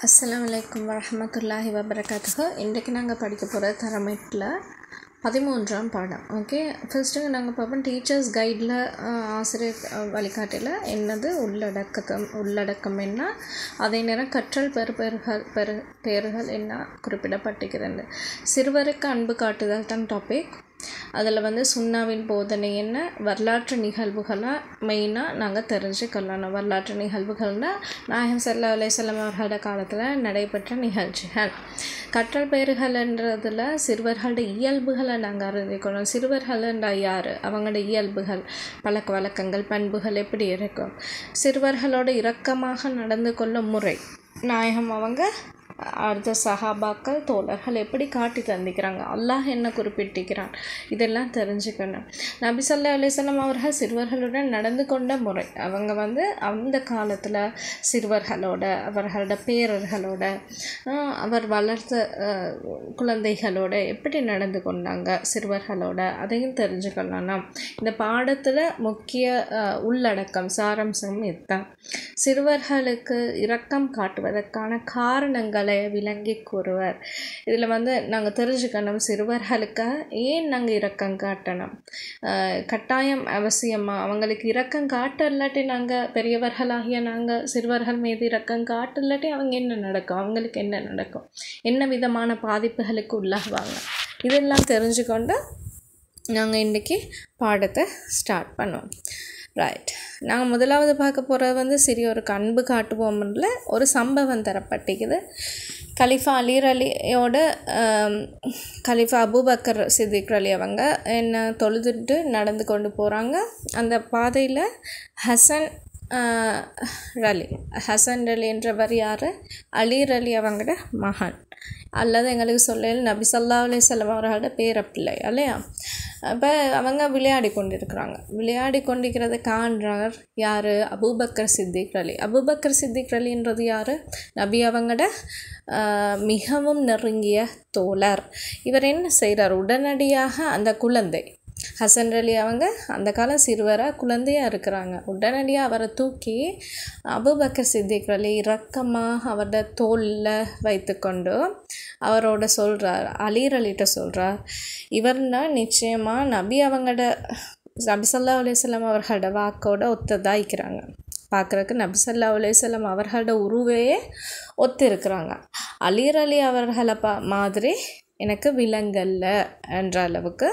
அஸ்ஸலாமு அலைக்கும் வரஹமத்துல்லாஹி வபரகாத்துஹு இன்றைக்கு நாங்கள் படிக்க போகிற தரமேட்டில் பதிமூன்றாம் பாடம் ஓகே ஃபர்ஸ்ட்டு நாங்கள் பார்ப்போம் டீச்சர்ஸ் கைடில் ஆசிரியர் அஹ், வழிகாட்டியில் என்னது உள்ளடக்கம் உள்ளடக்கம் என்ன அதே நேரம் கற்றல் பெறுபேறுகள் பெரு பேறுகள் என்ன குறிப்பிடப்பட்டிருக்கிறது சிறுவருக்கு அன்பு காட்டுதல் தான் டாபிக் அதில் வந்து சுண்ணாவின் போதனை என்ன வரலாற்று நிகழ்வுகளாக மெயினாக நாங்கள் தெரிஞ்சுக்கொள்ளணும் வரலாற்று நிகழ்வுகள்னால் நாயகம் சல்லா அலையம் அவர்களோட காலத்தில் நடைபெற்ற நிகழ்ச்சிகள் கற்றல் பெயர்கள்ன்றதில் சிறுவர்களுடைய இயல்புகளை நாங்கள் அறிஞ்சிக்கணும் சிறுவர்கள்ன்றா யார் அவங்களோட இயல்புகள் பழக்க வழக்கங்கள் பண்புகள் எப்படி இருக்கும் சிறுவர்களோட இரக்கமாக நடந்து கொள்ளும் முறை நாயகம் அவங்க அடுத்த சஹாபாக்கள் தோழர்கள் எப்படி காட்டி தந்திக்கிறாங்க அல்லாஹ் என்ன குறிப்பிட்டிருக்கிறான் இதெல்லாம் தெரிஞ்சுக்கணும் நபி சல்லா அலிஸ்லாம் அவர்கள் சிறுவர்களுடன் நடந்து கொண்ட முறை அவங்க வந்து அந்த காலத்தில் சிறுவர்களோட அவர்களோட பேரர்களோட ஆஹ், அவர் வளர்த்த ஆஹ், குழந்தைகளோட எப்படி நடந்து கொண்டாங்க சிறுவர்களோட அதையும் தெரிஞ்சுக்கொள்ளலாம் இந்த பாடத்தில் முக்கிய ஆஹ், உள்ளடக்கம் சாராம்சம் இதுதான் சிறுவர்களுக்கு இரக்கம் காட்டுவதற்கான காரணங்களை விளங்கி கூறுவர் இதில் வந்து நாங்கள் தெரிஞ்சுக்கணும் சிறுவர்களுக்கு ஏன் நாங்கள் இரக்கம் காட்டணும் ஆஹ் கட்டாயம் அவசியமாக அவங்களுக்கு இரக்கம் காட்ட இல்லாட்டி நாங்கள் பெரியவர்களாகிய நாங்கள் சிறுவர்கள் மீது இரக்கம் காட்ட இல்லாட்டி அவங்க என்ன நடக்கும் அவங்களுக்கு என்ன நடக்கும் என்ன விதமான பாதிப்புகளுக்கு உள்ளாகுவாங்க இதெல்லாம் தெரிஞ்சுக்கொண்டு நாங்கள் இன்றைக்கி பாடத்தை ஸ்டார்ட் பண்ணுவோம் ரைட் நாங்கள் முதலாவது பார்க்க போகிறது வந்து சிறிய ஒரு அன்பு காட்டுவோம்ல ஒரு சம்பவம் தரப்பட்டிருக்குது கலிஃபா அலீர் அலியோட ஆம், கலிஃபா அபூபக்கர் சித்திக் அலி அவங்க என்ன தொழுதுட்டு நடந்து கொண்டு போகிறாங்க அந்த பாதையில் ஹசன் ஆஹ், ரலி ஹசன் ரலி என்றவர் யார் அலீர் அலி அவங்களோட மகன் அல்லது எங்களுக்கு சொல்லல நபி சல்லா அலிசல்லாம் அவர்களோட பேரப்பிள்ளை இல்லையா அப்போ அவங்க விளையாடி கொண்டிருக்கிறாங்க விளையாடி கொண்டிருக்கிறத காண்றார் யார் Abu Bakr Siddiq Ali Abu Bakr Siddiq அலின்றது யார் நபி அவங்களோட ஆஹ், மிகவும் நெருங்கிய தோழர் இவர் என்ன செய்கிறார் உடனடியாக அந்த குழந்தை ஹசன் அலி அவங்க அந்த காலம் சிறுவராக குழந்தையாக இருக்கிறாங்க உடனடியாக அவரை தூக்கி அபுபக்கர் சித்திக் அலி இரக்கமாக அவரோட தோளில் வைத்துக்கொண்டு அவரோட சொல்கிறார் அலீர் அலிட்ட சொல்கிறார் இவர்னா நிச்சயமாக நபி அவங்களோட நபி சல்லா அலிஸ்லாம் அவர்களோட வாக்கோட ஒத்ததாய்க்கிறாங்க பார்க்குறதுக்கு நபி சல்லா அலிஸ்லாம் அவர்களோட உருவையே ஒத்து இருக்கிறாங்க அலீர் அலி அவர்களை பா மாதிரி எனக்கு விலங்கல்ல என்ற அளவுக்கு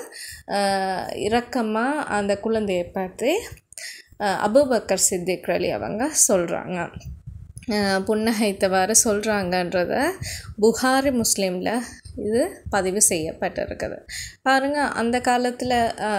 இரக்கமாக அந்த குழந்தையை பார்த்து ஆஹ், அபூபக்கர் சித்திக் அலி அவங்க சொல்கிறாங்க புன்னகைத்தவாறு சொல்கிறாங்கன்றத புகாரி முஸ்லீமில் இது பதிவு செய்யப்பட்டிருக்குது பாருங்கள் அந்த காலத்தில்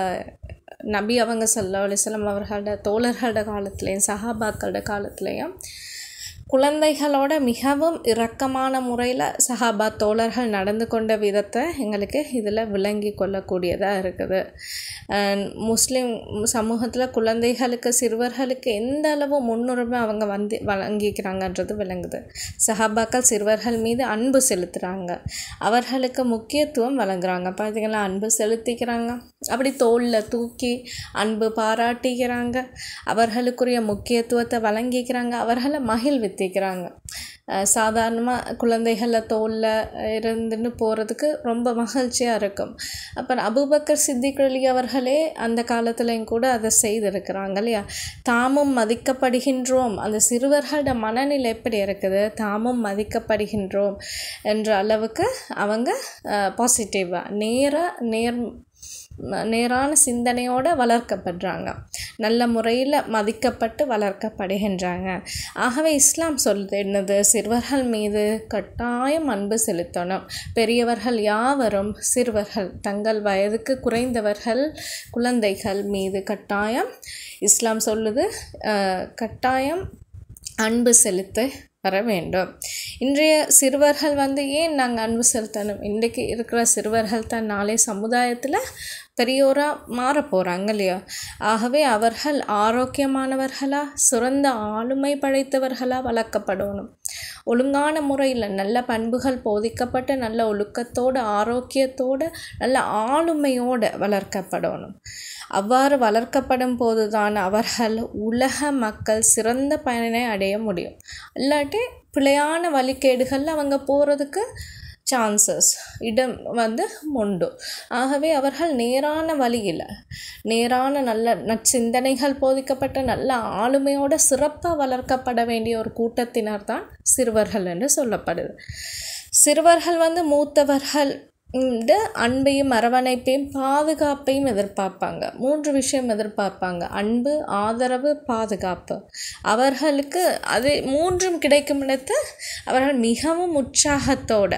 நபி அவங்க சல்லா அலிஸ்லாம் அவர்களோட தோழர்களோட காலத்துலேயும் சஹாபாக்களோட காலத்துலேயும் குழந்தைகளோட மிகவும் இரக்கமான முறையில் சஹாபா தோழர்கள் நடந்து கொண்ட விதத்தை எங்களுக்கு இதில் விளங்கி கொள்ளக்கூடியதாக இருக்குது அஹ் முஸ்லிம் சமூகத்தில் குழந்தைகளுக்கு சிறுவர்களுக்கு எந்த அளவு முன்னுரிமை அவங்க வந்து வழங்கிக்கிறாங்கன்றது விளங்குது சஹாபாக்கள் சிறுவர்கள் மீது அன்பு செலுத்துகிறாங்க அவர்களுக்கு முக்கியத்துவம் வழங்குறாங்க பார்த்தீங்களா அன்பு செலுத்திக்கிறாங்க அப்படி தோளில் தூக்கி அன்பு பாராட்டிக்கிறாங்க அவர்களுக்குரிய முக்கியத்துவத்தை வழங்கிக்கிறாங்க அவர்களை மகிழ்வித்திக்கிறாங்க சாதாரணமாக குழந்தைகளை தோளில் இருந்துன்னு போகிறதுக்கு ரொம்ப மகிழ்ச்சியாக இருக்கும் அப்புறம் அபூபக்கர் சித்திக் அலி அவர்களே அந்த காலத்துலேயும் கூட அதை செய்திருக்கிறாங்க இல்லையா தாமும் மதிக்கப்படுகின்றோம் அந்த சிறுவர்களோட மனநிலை எப்படி இருக்குது தாமும் மதிக்கப்படுகின்றோம் என்ற அளவுக்கு அவங்க பாசிட்டிவாக நேராக நேர் நேரான சிந்தனையோடு வளர்க்கப்படுறாங்க நல்ல முறையில் மதிக்கப்பட்டு வளர்க்கப்படுகின்றாங்க ஆகவே இஸ்லாம் சொல்லுது என்னது சிறுவர்கள் மீது கட்டாயம் அன்பு செலுத்தணும் பெரியவர்கள் யாவரும் சிறுவர்கள் தங்கள் வயதுக்கு குறைந்தவர்கள் குழந்தைகள் மீது கட்டாயம் இஸ்லாம் சொல்லுது அஹ், கட்டாயம் அன்பு செலுத்த வர வேண்டும் இன்றைய சிறுவர்கள் வந்து ஏன் நாங்கள் அன்பு செலுத்தணும் இன்றைக்கு இருக்கிற சிறுவர்கள் தான் நாளை சமுதாயத்தில் பெரியோராக மாற போகிறாங்க இல்லையா ஆகவே அவர்கள் ஆரோக்கியமானவர்களாக சிறந்த ஆளுமை படைத்தவர்களாக வளர்க்கப்படணும் ஒழுங்கான முறையில் நல்ல பண்புகள் போதிக்கப்பட்டு நல்ல ஒழுக்கத்தோடு ஆரோக்கியத்தோடு நல்ல ஆளுமையோடு வளர்க்கப்படணும் அவ்வாறு வளர்க்கப்படும் போதுதான் அவர்கள் உலக மக்கள் சிறந்த பயனை அடைய முடியும் இல்லாட்டி பிழையான வழிகேடுகளில் அவங்க போகிறதுக்கு சான்சஸ் இடம் வந்து உண்டு ஆகவே அவர்கள் நேரான வழியில் நேரான நல்ல நற்சிந்தனைகள் போதிக்கப்பட்ட நல்ல ஆளுமையோட சிறப்பாக வளர்க்கப்பட வேண்டிய ஒரு கூட்டத்தினர் தான் சிறுவர்கள் என்று சொல்லப்படுது சிறுவர்கள் வந்து மூத்தவர்கள் இந்த அன்பையும் அரவணைப்பையும் பாதுகாப்பையும் எதிர்பார்ப்பாங்க மூன்று விஷயம் எதிர்பார்ப்பாங்க அன்பு ஆதரவு பாதுகாப்பு அவர்களுக்கு அது மூன்றும் கிடைக்கும் இடத்து அவர்கள் மிகவும் உற்சாகத்தோட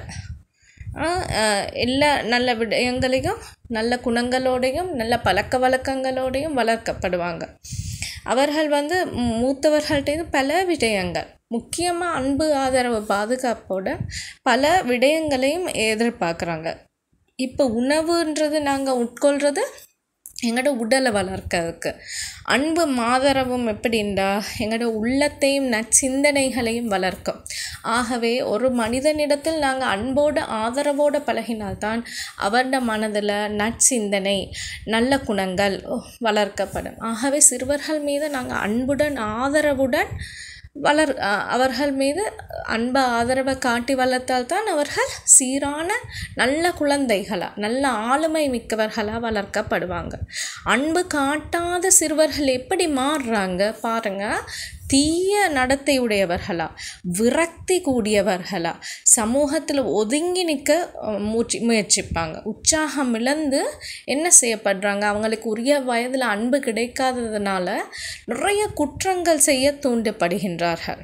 எல்லா நல்ல விடயங்களையும் நல்ல குணங்களோடையும் நல்ல பழக்க வழக்கங்களோடையும் வளர்க்கப்படுவாங்க அவர்கள் வந்து மூத்தவர்கள்ட்ட பல விடயங்கள் முக்கியமாக அன்பு ஆதரவு பாதுகாப்போட பல விடயங்களையும் எதிர்பார்க்குறாங்க இப்போ உணவுன்றது நாங்கள் உட்கொள்கிறது எங்களோட உடலை வளர்க்கறதுக்கு அன்பு மாதரவும் எப்படின்னா எங்களோட உள்ளத்தையும் நற்சிந்தனைகளையும் வளர்க்கும் ஆகவே ஒரு மனிதனிடத்தில் நாங்கள் அன்போடு ஆதரவோடு பழகினால்தான் அவருடைய மனதில் நற்சிந்தனை நல்ல குணங்கள் வளர்க்கப்படும் ஆகவே சிறுவர்கள் மீது நாங்கள் அன்புடன் ஆதரவுடன் வளர் அவர்கள் மீது அன்ப ஆதரவை காட்டி வளர்த்தால் தான் அவர்கள் சீரான நல்ல குழந்தைகளாக நல்ல ஆளுமை மிக்கவர்களாக வளர்க்கப்படுவாங்க அன்பு காட்டாத சிறுவர்கள் எப்படி மாறுறாங்க பாருங்கள் தீய நடத்தை உடையவர்களா விரக்தி கூடியவர்களா சமூகத்தில் ஒதுங்கி நிற்க மூச்சு முயற்சிப்பாங்க உற்சாகம் இழந்து என்ன செய்யப்படுறாங்க அவங்களுக்கு உரிய வயதில் அன்பு கிடைக்காததுனால நிறைய குற்றங்கள் செய்ய தூண்டப்படுகின்றார்கள்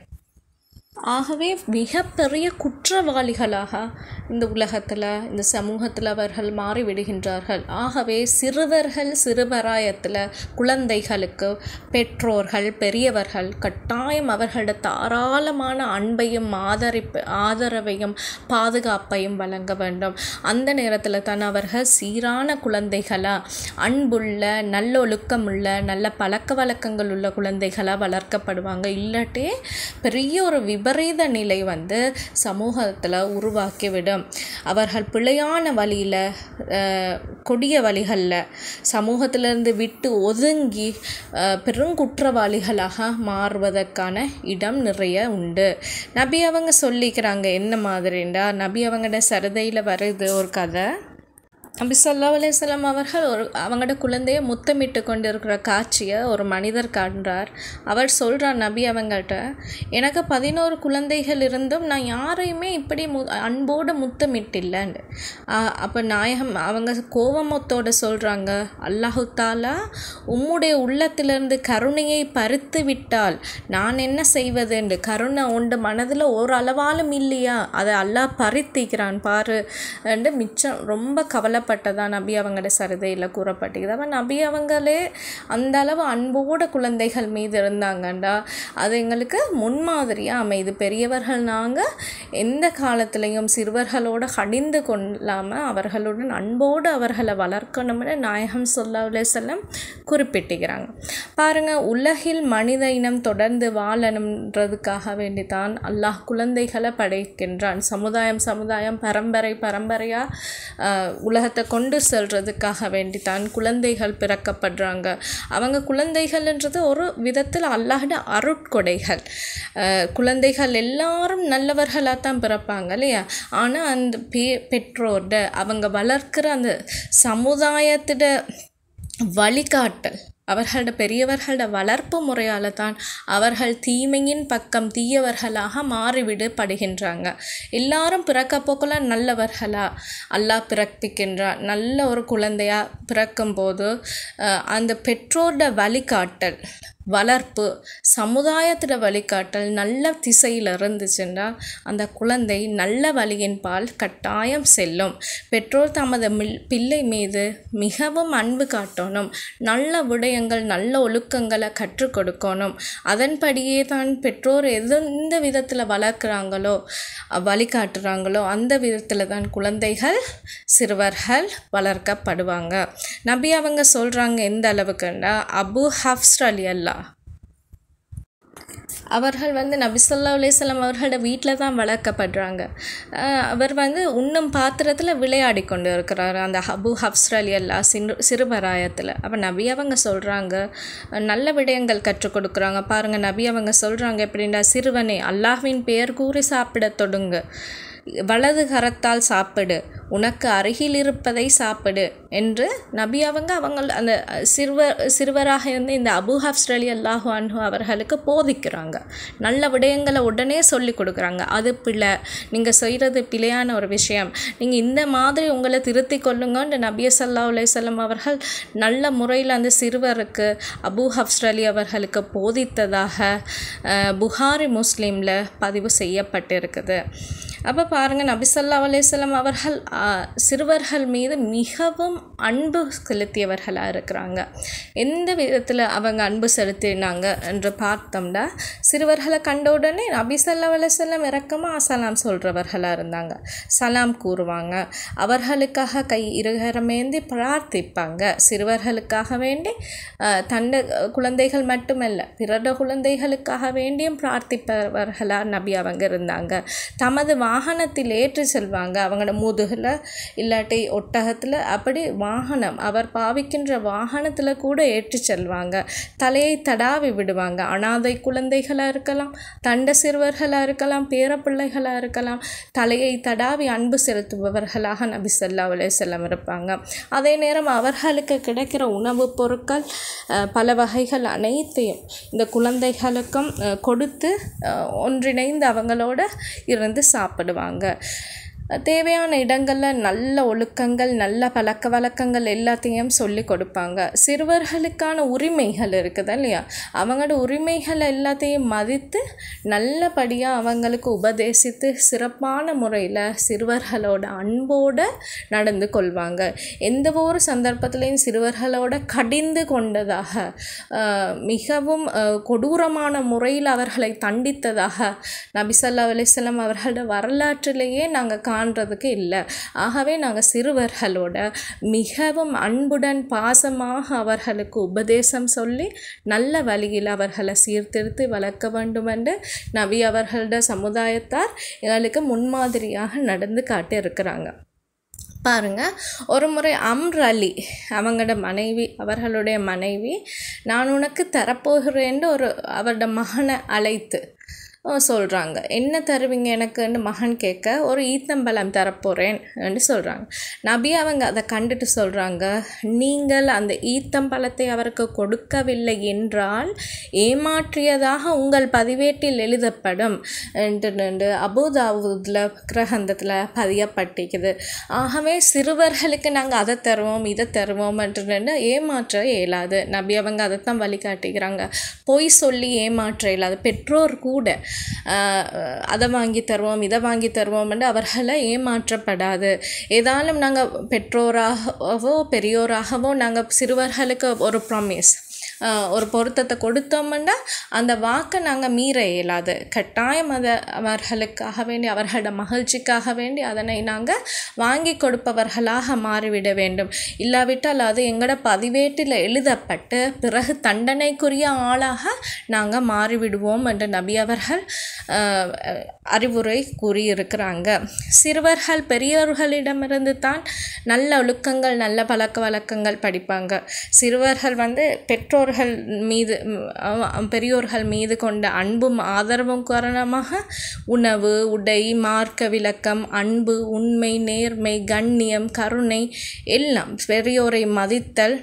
ஆகவே மிகப்பெரிய குற்றவாளிகளாக இந்த உலகத்தில் இந்த சமூகத்தில் அவர்கள் மாறிவிடுகின்றார்கள் ஆகவே சிறுவர்கள் சிறுவராயத்தில் குழந்தைகளுக்கு பெற்றோர்கள் பெரியவர்கள் கட்டாயம் அவர்களோட தாராளமான அன்பையும் ஆதரிப்பு ஆதரவையும் பாதுகாப்பையும் வழங்க வேண்டும் அந்த நேரத்தில் தான் அவர்கள் சீரான குழந்தைகளாக அன்புள்ள நல்லொழுக்கமுள்ள நல்ல பழக்க வழக்கங்கள் உள்ள குழந்தைகளாக வளர்க்கப்படுவாங்க இல்லாட்டி பெரிய ஒரு விபரீத நிலை வந்து சமூகத்தில் உருவாக்கிவிடும் அவர்கள் பிழையான வழியில் கொடிய வழிகளில் சமூகத்திலிருந்து விட்டு ஒதுங்கி பெருங்குற்றவாளிகளாக மாறுவதற்கான இடம் நிறைய உண்டு நபி அவங்க சொல்லிக்கிறாங்க என்ன மாதிரிண்டா நபி அவங்களோட சரதையில் வருது ஒரு கதை நபி சொல்லா அலையம் அவர்கள் ஒரு அவங்களோட குழந்தைய முத்தமிட்டு கொண்டு இருக்கிற காட்சியை ஒரு மனிதர் காண்றார் அவர் சொல்கிறார் நபி அவங்கள்ட்ட எனக்கு பதினோரு குழந்தைகள் இருந்தும் நான் யாரையுமே இப்படி மு அன்போடு முத்தமிட்டில்லைன்னு அப்போ நாயகம் அவங்க கோபமத்தோடு சொல்கிறாங்க அல்லாஹு தாலா உம்முடைய உள்ளத்திலிருந்து கருணையை பறித்து விட்டால் நான் என்ன செய்வதுண்டு கருணை உண்டு மனதில் ஒரு அளவாலும் இல்லையா அதை அல்லாஹ் பறித்திக்கிறான் பாரு என்று மிச்சம் ரொம்ப கவலை சொல்லப்பட்டதா நபி அவங்களோட சரதையில் கூறப்பட்டிருக்குது அப்போ நபி அவங்களே அந்த அளவு அன்போட குழந்தைகள் மீது இருந்தாங்கண்டா அது எங்களுக்கு முன்மாதிரியாக அமைது பெரியவர்கள் நாங்கள் எந்த காலத்திலையும் சிறுவர்களோடு கடிந்து கொள்ளாமல் அவர்களுடன் அன்போடு அவர்களை வளர்க்கணும்னு நாயகம் சொல்லா செல்லம் குறிப்பிட்டுக்கிறாங்க பாருங்கள் உலகில் மனித இனம் தொடர்ந்து வாழணுன்றதுக்காக வேண்டித்தான் அல்லாஹ் குழந்தைகளை படைக்கின்றான் சமுதாயம் சமுதாயம் பரம்பரை பரம்பரையாக உலகத்தை கொண்டு செல்றதுக்காக வேண்டித்தான் குழந்தைகள் பிறக்கப்படுறாங்க அவங்க குழந்தைகள்ன்றது ஒரு விதத்தில் அல்லாஹ்ட அருட்கொடைகள் குழந்தைகள் எல்லாரும் நல்லவர்களாக தான் பிறப்பாங்க இல்லையா ஆனால் அந்த பெ பெற்றோர்ட அவங்க வளர்க்குற அந்த சமுதாயத்திட வழிகாட்டல் அவர்களோட பெரியவர்களோட வளர்ப்பு முறையால் தான் அவர்கள் தீமையின் பக்கம் தீயவர்களாக மாறிவிடப்படுகின்றாங்க எல்லாரும் பிறக்க போக்குள்ள நல்லவர்களா அல்லாஹ் பிறப்பிக்கின்றார் நல்ல ஒரு குழந்தையாக பிறக்கும்போது அந்த பெற்றோரோட வழிகாட்டல் வளர்ப்பு சமுதாயத்தோட வழிகாட்டல் நல்ல திசையில் இருந்துச்சுன்னா அந்த குழந்தை நல்ல வழியின் பால் கட்டாயம் செல்லும் பெற்றோர் தமது மில் பிள்ளை மீது மிகவும் அன்பு காட்டணும் நல்ல விடயங்கள் நல்ல ஒழுக்கங்களை கற்றுக் கொடுக்கணும் அதன்படியே தான் பெற்றோர் எந்த விதத்தில் வளர்க்குறாங்களோ வழிகாட்டுறாங்களோ அந்த விதத்தில் தான் குழந்தைகள் சிறுவர்கள் வளர்க்கப்படுவாங்க நபி அவங்க சொல்கிறாங்க எந்த அளவுக்குன்னா அபு ஹப்ஸ்ர் அலி அல்லா அவர்கள் வந்து நபி ஸல்லல்லாஹு அலைஹி வஸல்லம் அவர்களோட வீட்டில் தான் வளர்க்கப்படுறாங்க அஹ் அவர் வந்து உண்ணும் பாத்திரத்தில் விளையாடி கொண்டு இருக்கிறாரு அந்த அபு ஹப்ஸ்ர் அலி அல்லா சிறு சிறுபராயத்தில் அப்போ நபி அவங்க சொல்கிறாங்க நல்ல விடயங்கள் கற்றுக் கொடுக்குறாங்க பாருங்கள் நபி அவங்க சொல்கிறாங்க எப்படின்னா சிறுவனே அல்லாஹ்வின் பெயர் கூறி சாப்பிடத் தொடுங்க வலது கரத்தால் சாப்பிடு உனக்கு அருகில் இருப்பதை சாப்பிடு என்று நபி அவங்க அவங்க அந்த சிறுவர் சிறுவராக இருந்து இந்த அபு ஹப்ஸ்ர் அலி அல்லாஹு அன்ஹு அவர்களுக்கு போதிக்கிறாங்க நல்ல விடயங்களை உடனே சொல்லி கொடுக்குறாங்க அது பிழை நீங்கள் செய்கிறது பிழையான ஒரு விஷயம் நீங்கள் இந்த மாதிரி உங்களை திருத்தி கொள்ளுங்கன்னு நபிய சல்லா அலையம் அவர்கள் நல்ல முறையில் அந்த சிறுவருக்கு அபு ஹப்ஸ்ர் அலி அவர்களுக்கு போதித்ததாக அஹ், புகாரி முஸ்லீமில் பதிவு செய்யப்பட்டிருக்குது அப்போ பாருங்கள் நபி ஸல்லல்லாஹு அலைஹி வஸல்லம் அவர்கள் ஆ, சிறுவர்கள் மீது மிகவும் அன்பு செலுத்தியவர்களாக இருக்கிறாங்க எந்த விதத்தில் அவங்க அன்பு செலுத்தினாங்க என்று பார்த்தோம்னா சிறுவர்களை கண்ட உடனே நபி ஸல்லல்லாஹு அலைஹி வஸல்லம் இறக்கமாக சலாம் சொல்கிறவர்களாக இருந்தாங்க சலாம் கூறுவாங்க அவர்களுக்காக கை இருகரமேந்தி பிரார்த்திப்பாங்க சிறுவர்களுக்காக வேண்டி அஹ், தன்னை குழந்தைகள் மட்டுமல்ல பிறட குழந்தைகளுக்காக வேண்டியும் பிரார்த்திப்பவர்களாக நபி அவங்க இருந்தாங்க தமது வாகனத்தில் ஏற்றி செல்வாங்க அவங்களோட முதுகில் இல்லாட்டி ஒட்டகத்தில் அப்படி வாகனம் அவர் பாவிக்கின்ற வாகனத்தில் கூட ஏற்றி செல்வாங்க தலையை தடாவி விடுவாங்க அனாதை குழந்தைகளாக இருக்கலாம் தண்ட சிறுவர்களாக இருக்கலாம் பேரப்பிள்ளைகளாக இருக்கலாம் தலையை தடாவி அன்பு செலுத்துபவர்களாக நபி ஸல்லல்லாஹு அலைஹி வஸல்லம் இருப்பாங்க அதே நேரம் அவர்களுக்கு கிடைக்கிற உணவுப் பொருட்கள் அஹ், பல வகைகள் அனைத்தையும் இந்த குழந்தைகளுக்கும் அஹ், கொடுத்து அஹ், ஒன்றிணைந்து அவங்களோட இருந்து சாப்பிடுவாங்க தேவையான இடங்களில் நல்ல ஒழுக்கங்கள் நல்ல பழக்க வழக்கங்கள் எல்லாத்தையும் சொல்லி கொடுப்பாங்க சிறுவர்களுக்கான உரிமைகள் இருக்குது இல்லையா அவங்களோட உரிமைகள் எல்லாத்தையும் மதித்து நல்லபடியாக அவங்களுக்கு உபதேசித்து சிறப்பான முறையில் சிறுவர்களோட அன்போடு நடந்து கொள்வாங்க எந்த ஒரு சந்தர்ப்பத்திலையும் சிறுவர்களோட கடிந்து கொண்டதாக ஆஹ், மிகவும் ஆஹ், கொடூரமான முறையில் அவர்களை தண்டித்ததாக நபி ஸல்லல்லாஹு அலைஹி வஸல்லம் அவர்களோட வரலாற்றிலேயே நாங்கள் காண்றதுக்கு இல்லை ஆகவே நாங்கள் சிறுவர்களோட மிகவும் அன்புடன் பாசமாக அவர்களுக்கு உபதேசம் சொல்லி நல்ல வழியில் அவர்களை சீர்திருத்தி வளர்க்க வேண்டும் என்று நபி அவர்களோட சமுதாயத்தார் எங்களுக்கு முன்மாதிரியாக நடந்து காட்டி இருக்கிறாங்க பாருங்க ஒரு முறை அம்ர் அலி அவங்களோட மனைவி அவர்களுடைய மனைவி நான் உனக்கு தரப்போகிறேன்னு ஒரு அவரோட மகனை அழைத்து சொல்கிறாங்க என்ன தருவீங்க எனக்குன்னு மகன் கேட்க ஒரு ஈத்தம்பழம் தரப்போகிறேன் என்று சொல்கிறாங்க நபி அவங்க அதை கண்டுட்டு சொல்கிறாங்க நீங்கள் அந்த ஈத்தம்பழத்தை அவருக்கு கொடுக்கவில்லை என்றால் ஏமாற்றியதாக உங்கள் பதிவேட்டில் எழுதப்படும் என்று என்று அபுதாவுதில் கிரகந்தத்தில் பதியப்பட்டிருக்குது ஆகவே சிறுவர்களுக்கு நாங்கள் அதை தருவோம் இதை தருவோம் என்று ஏமாற்ற இயலாது நபி அவங்க அதைத்தான் வழிகாட்டுகிறாங்க பொய் சொல்லி ஏமாற்ற இயலாது பெற்றோர் கூட ஆஹ், அதை வாங்கி தருவோம் இதை வாங்கி தருவோம்னு அவர்களை ஏமாற்றப்படாது ஏதாலும் நாங்கள் பெற்றோராகவோ பெரியோராகவோ நாங்கள் சிறுவர்களுக்கு ஒரு ப்ராமிஸ் ஒரு பொருத்தத்தை கொடுத்தோம்னா அந்த வாக்கை நாங்கள் மீற இயலாது கட்டாயம் அதை அவர்களுக்காக வேண்டி அவர்களோட மகிழ்ச்சிக்காக வேண்டி அதனை நாங்கள் வாங்கி கொடுப்பவர்களாக மாறிவிட வேண்டும் இல்லாவிட்டால் அது எங்களோட பதிவேட்டில் எழுதப்பட்டு பிறகு தண்டனைக்குரிய ஆளாக நாங்கள் மாறிவிடுவோம் என்று நபி அவர்கள் ஆஹ், அறிவுரை கூறியிருக்கிறாங்க சிறுவர்கள் பெரியவர்களிடமிருந்து தான் நல்ல ஒழுக்கங்கள் நல்ல பழக்க வழக்கங்கள் படிப்பாங்க சிறுவர்கள் வந்து பெற்றோர்கள் மீது ம், அவ- பெரியோர்கள் மீது கொண்ட அன்பும் ஆதரவும் காரணமாக உணவு உடை மார்க்க விளக்கம் அன்பு உண்மை நேர்மை கண்ணியம் கருணை எல்லாம் பெரியோரை மதித்தல்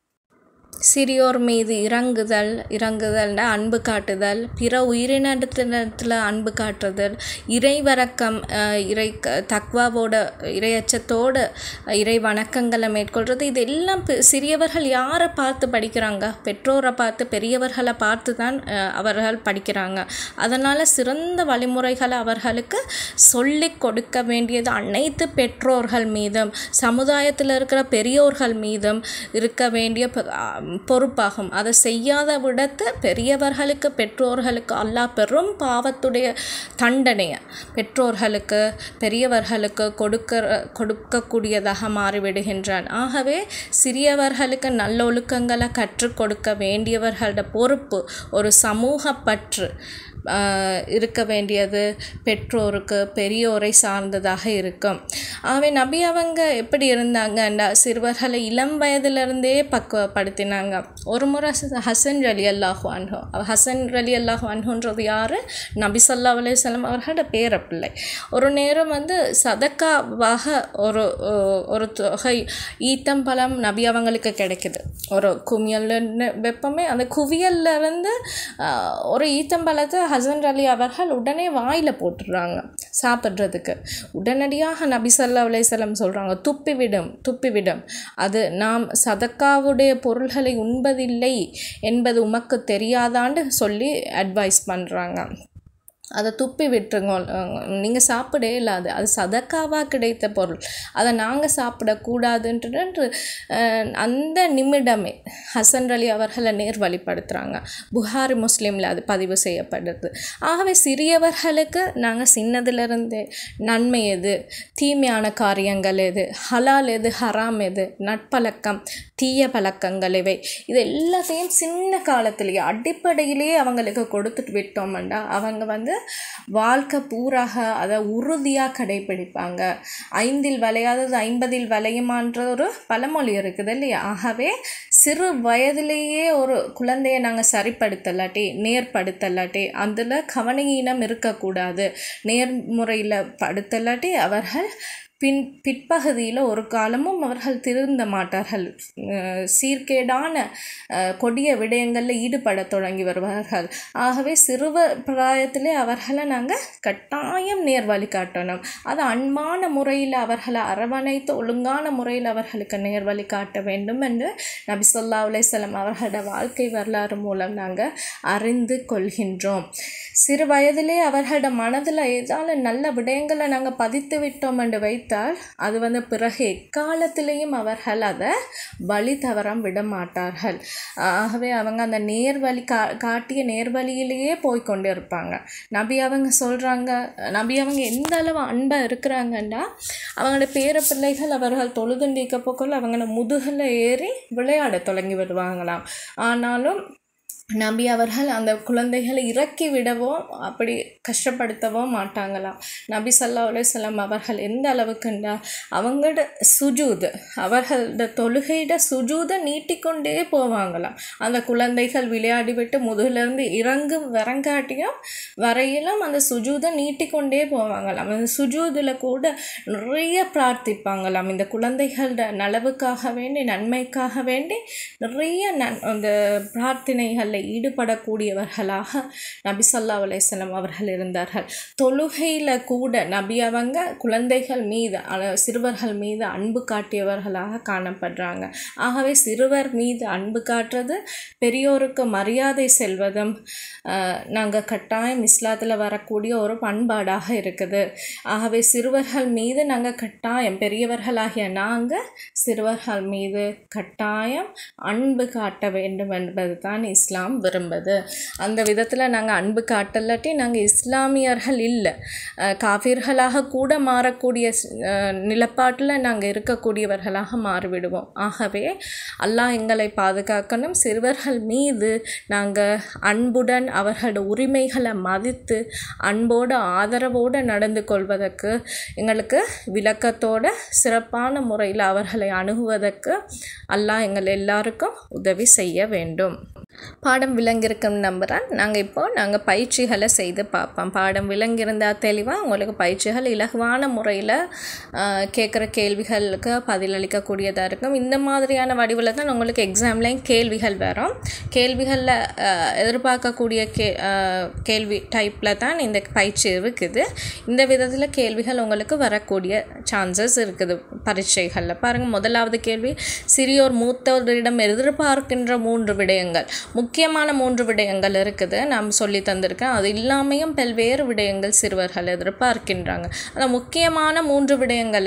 சிறியோர் மீது இறங்குதல் இறங்குதல்னா அன்பு காட்டுதல் பிற உயிரினத்தினத்தில் அன்பு காட்டுதல் இறைவரக்கம் அஹ், இறை க- தக்வாவோட இறையச்சத்தோடு இறை வணக்கங்களை மேற்கொள்கிறது இது எல்லாம் பெ- சிறியவர்கள் யாரை பார்த்து படிக்கிறாங்க பெற்றோரை பார்த்து பெரியவர்களை பார்த்து தான் அஹ், அவர்கள் படிக்கிறாங்க அதனால் சிறந்த வழிமுறைகளை அவர்களுக்கு சொல்லிக் கொடுக்க வேண்டியது அனைத்து பெற்றோர்கள் மீதும் சமுதாயத்தில் இருக்கிற பெரியோர்கள் மீதும் இருக்க வேண்டிய ப- ஆ, பொறுப்பாகும் அதை செய்யாத விடத்து பெரியவர்களுக்கு பெற்றோர்களுக்கு அல்லாஹ் பெரும் பாவத்துடைய தண்டனையை பெற்றோர்களுக்கு பெரியவர்களுக்கு கொடுக்க கொடுக்கக்கூடியதாக மாறிவிடுகின்றான் ஆகவே சிறியவர்களுக்கு நல்லொழுக்கங்களை கற்றுக் கொடுக்க வேண்டியவர்களோட பொறுப்பு ஒரு சமூக பற்று இருக்க வேண்டியது பெற்றோருக்கு பெரியோரை சார்ந்ததாக இருக்கும் ஆகவே நபி அவங்க எப்படி இருந்தாங்கண்டா சிறுவர்களை இளம் வயதிலிருந்தே பக்குவப்படுத்தினாங்க ஒரு முறை ஹசன் அலி அல்லாஹு அன்ஹோ ஹசன் அலி அல்லாஹு அன்ஹுன்றது யார் நபி சொல்லா அலையம் அவர்களோட பேர பிள்ளை ஒரு நேரம் வந்து சதக்காவாக ஒரு ஒரு தொகை ஈத்தம்பழம் நபி அவங்களுக்கு கிடைக்குது ஒரு குவியல்னு வெப்பமே அந்த குவியல்லேருந்து ஒரு ஈத்தம்பழத்தை ஹசன் அலி அவர்கள் உடனே வாயில் போட்டுடுறாங்க சாப்பிட்றதுக்கு உடனடியாக நபி சல்லா அலையம் சொல்கிறாங்க துப்பிவிடும் துப்பிவிடும் அது நாம் சதக்காவுடைய பொருள்களை உண்பதில்லை என்பது உமக்கு தெரியாதான்னு சொல்லி அட்வைஸ் பண்ணுறாங்க அதை துப்பி விட்டுருங்க நீங்கள் சாப்பிடவே இல்லாது அது சதக்காவாக கிடைத்த பொருள் அதை நாங்கள் சாப்பிடக்கூடாதுன்ட்டு அந்த நிமிடமே ஹசன் அலி அவர்களை நேர் வழிப்படுத்துகிறாங்க புகாரி முஸ்லீமில் அது பதிவு செய்யப்படுது ஆகவே சிறியவர்களுக்கு நாங்கள் சின்னதுலேருந்தே நன்மை எது தீமையான காரியங்கள் எது ஹலால் எது ஹராம் எது நட்பழக்கம் தீய பழக்கங்கள் இவை இது எல்லாத்தையும் சின்ன காலத்திலேயே அடிப்படையிலேயே அவங்களுக்கு கொடுத்துட்டு விட்டோம்டா அவங்க வந்து வாழ்க்கை பூராக அதை உறுதியாக கடைபிடிப்பாங்க ஐந்தில் வளையாதது ஐம்பதில் வளையுமான்ற ஒரு பழமொழி இருக்குது இல்லையா ஆகவே சிறு வயதிலேயே ஒரு குழந்தைய நாங்கள் சரிப்படுத்தலாட்டி நேர்படுத்தலாட்டி அதில் கவனஈனம் இருக்கக்கூடாது நேர்முறையில் படுத்தலாட்டி அவர்கள் பின் பிற்பகுதியில் ஒரு காலமும் அவர்கள் திருந்த மாட்டார்கள் சீர்கேடான கொடிய விடயங்களில் ஈடுபட தொடங்கி வருவார்கள் ஆகவே சிறுவ பிராயத்திலே அவர்களை நாங்கள் கட்டாயம் நேர் வழி காட்டணும் அது அன்பான முறையில் அவர்களை அரவணைத்து ஒழுங்கான முறையில் அவர்களுக்கு நேர் வழி காட்ட வேண்டும் என்று நபி சொல்லா அலையம் அவர்களோட வாழ்க்கை வரலாறு மூலம் நாங்கள் அறிந்து கொள்கின்றோம் சிறு வயதிலே அவர்களோட மனதில் ஏதாவது நல்ல விடயங்களை நாங்கள் பதித்து விட்டோம் என்று வைத்தால் அது வந்து பிறகு எக்காலத்திலேயும் அவர்கள் அதை வழி தவறம் விட மாட்டார்கள் ஆகவே அவங்க அந்த நேர்வழி கா காட்டிய நேர்வழியிலேயே போய் கொண்டு இருப்பாங்க நபி அவங்க சொல்கிறாங்க நபி அவங்க எந்த அளவு அன்பாக இருக்கிறாங்கன்னா அவங்களோட பேர பிள்ளைகள் அவர்கள் தொழுதுண்டிக்க போக்குள்ள அவங்கள முதுகில் ஏறி விளையாட தொடங்கி விடுவாங்களாம் ஆனாலும் நபி அவர்கள் அந்த குழந்தைகளை இறக்கி விடவோ அப்படி கஷ்டப்படுத்தவோ மாட்டாங்களாம் நபி சல்லா அலுவலம் அவர்கள் எந்த அளவுக்குண்டா அவங்களோட சுஜூது அவர்களோட தொழுகையிட சுஜூதை நீட்டிக்கொண்டே போவாங்களாம் அந்த குழந்தைகள் விளையாடி விட்டு முதுகிலேருந்து இறங்கும் வரங்காட்டியும் வரையிலும் அந்த சுஜூதை நீட்டிக்கொண்டே போவாங்களாம் அந்த சுஜூதில் கூட நிறைய பிரார்த்திப்பாங்களாம் இந்த குழந்தைகளோட நலவுக்காக வேண்டி நன்மைக்காக வேண்டி நிறைய நன் அந்த பிரார்த்தனைகளில் ஈடுபடக்கூடியவர்களாக நபி சொல்லா அலையம் அவர்கள் இருந்தார்கள் தொழுகையில் கூட நபி அவங்க குழந்தைகள் மீது சிறுவர்கள் மீது அன்பு காட்டியவர்களாக காணப்படுறாங்க ஆகவே சிறுவர் மீது அன்பு காட்டுறது பெரியோருக்கு மரியாதை செல்வதும் நாங்கள் கட்டாயம் இஸ்லாத்தில் வரக்கூடிய ஒரு பண்பாடாக இருக்குது ஆகவே சிறுவர்கள் மீது நாங்கள் கட்டாயம் பெரியவர்களாகிய நாங்கள் சிறுவர்கள் மீது கட்டாயம் அன்பு காட்ட வேண்டும் என்பது தான் இஸ்லாம் விரும்புது அந்த விதத்தில் நாங்கள் அன்பு காட்டலாட்டி நாங்கள் இஸ்லாமியர்கள் இல்லை காவிர்களாக கூட மாறக்கூடிய நிலப்பாட்டில் நாங்கள் இருக்கக்கூடியவர்களாக மாறிவிடுவோம் ஆகவே அல்லாஹ் எங்களை பாதுகாக்கணும் சிறுவர்கள் மீது நாங்கள் அன்புடன் அவர்களோட உரிமைகளை மதித்து அன்போடு ஆதரவோடு நடந்து கொள்வதற்கு எங்களுக்கு விளக்கத்தோட சிறப்பான முறையில் அவர்களை அணுகுவதற்கு அல்லாஹ் எங்கள் எல்லாருக்கும் உதவி செய்ய வேண்டும் பாடம் விளங்கியிருக்கும் நம்புகிறேன் நாங்கள் இப்போது நாங்கள் பயிற்சிகளை செய்து பார்ப்போம் பாடம் விளங்கியிருந்தால் தெளிவாக உங்களுக்கு பயிற்சிகள் இலகுவான முறையில் கேட்குற கேள்விகளுக்கு பதிலளிக்கக்கூடியதாக இருக்கும் இந்த மாதிரியான வடிவில் தான் உங்களுக்கு எக்ஸாம்லேயும் கேள்விகள் வரும் கேள்விகளில் எதிர்பார்க்கக்கூடிய கே கேள்வி டைப்பில் தான் இந்த பயிற்சி இருக்குது இந்த விதத்தில் கேள்விகள் உங்களுக்கு வரக்கூடிய சான்சஸ் இருக்குது பரீட்சைகளில் பாருங்கள் முதலாவது கேள்வி சிறியோர் மூத்தவரிடம் எதிர்பார்க்கின்ற மூன்று விடயங்கள் முக்கியமான மூன்று விடயங்கள் இருக்குது நாம் சொல்லி தந்திருக்கேன் அது இல்லாமையும் பல்வேறு விடயங்கள் சிறுவர்கள் எதிர்பார்க்கின்றாங்க அந்த முக்கியமான மூன்று விடயங்கள் எது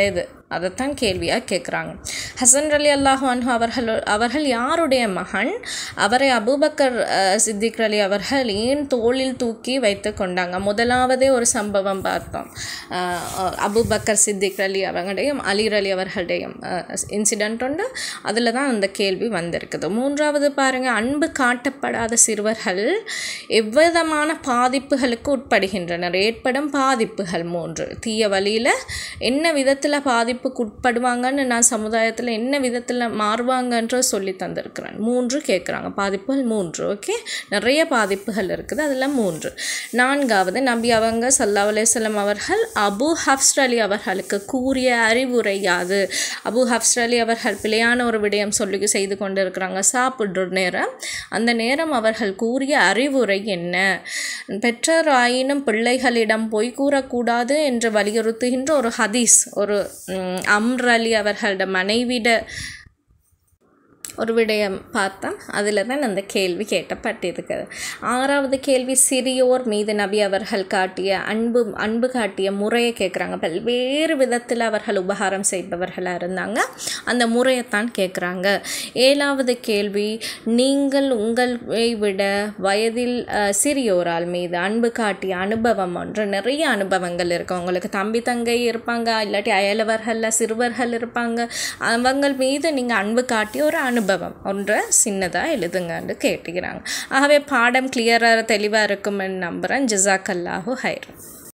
அதைத்தான் கேள்வியாக கேட்குறாங்க ஹசன் அலி அல்லாஹு அன்ஹு அவர்கள் அவர்கள் யாருடைய மகன் அவரை அபூபக்கர் அஹ், சித்திக் அலி அவர்கள் ஏன் தோளில் தூக்கி வைத்து கொண்டாங்க முதலாவதே ஒரு சம்பவம் பார்த்தோம் அஹ், அஹ், அபூபக்கர் சித்திக் அலி அவங்களுடையும் அலிர் அலி அவர்களுடையும் இன்சிடெண்ட் உண்டு அதில் தான் அந்த கேள்வி வந்திருக்குது மூன்றாவது பாருங்கள் அன்பு காட்டப்படாத சிறுவர்கள் எவ்விதமான பாதிப்புகளுக்கு உட்படுகின்றனர் ஏற்படும் பாதிப்புகள் மூன்று தீய வழியில் என்ன விதத்தில் பாதிப்புக்கு உட்படுவாங்கன்னு நான் சமுதாயத்தில் என்ன விதத்தில் மாறுவாங்கன்ற சொல்லி தந்திருக்கிறேன் மூன்று கேட்குறாங்க பாதிப்புகள் மூன்று ஓகே நிறைய பாதிப்புகள் இருக்குது அதில் மூன்று நான்காவது நபி அவங்க சல்லா அலையம் அவர்கள் அபு ஹப்ஸ்ர் அலி அவர்களுக்கு கூறிய அறிவுரை யாது அபு ஹப்ஸ்ர் அலி அவர்கள் பிழையான ஒரு விடயம் சொல்லி செய்து கொண்டு இருக்கிறாங்க சாப்பிடுற நேரம் அந்த நேரம் அவர்கள் கூறிய அறிவுரை என்ன பெற்றோர் ஆயினும் பிள்ளைகளிடம் பொய் கூறக்கூடாது என்று வலியுறுத்துகின்ற ஒரு ஹதீஸ் ஒரு ம், அம்ர் அலி அவர்களோட மனைவிட ஒரு விடயம் பார்த்தோம் அதில் தான் அந்த கேள்வி கேட்டப்பட்டிருக்கிறது ஆறாவது கேள்வி சிறியோர் மீது நபி அவர்கள் காட்டிய அன்பு அன்பு காட்டிய முறையை கேட்குறாங்க பல்வேறு விதத்தில் அவர்கள் உபகாரம் செய்பவர்களாக இருந்தாங்க அந்த முறையைத்தான் கேட்குறாங்க ஏழாவது கேள்வி நீங்கள் உங்களை விட வயதில் அஹ், சிறியோரால் மீது அன்பு காட்டிய அனுபவம் ஒன்று நிறைய அனுபவங்கள் இருக்குது உங்களுக்கு தம்பி தங்கை இருப்பாங்க இல்லாட்டி அயலவர்களில் சிறுவர்கள் இருப்பாங்க அவங்க மீது நீங்கள் அன்பு காட்டிய ஒரு அனுபவம் ஒன்றை சின்னதாக எழுதுங்கன்னு கேட்டுக்கிறாங்க ஆகவே பாடம் கிளியராக தெளிவாக இருக்குமென்னு நம்புகிறேன் ஜிசாக்கல்லாஹு ஹைர்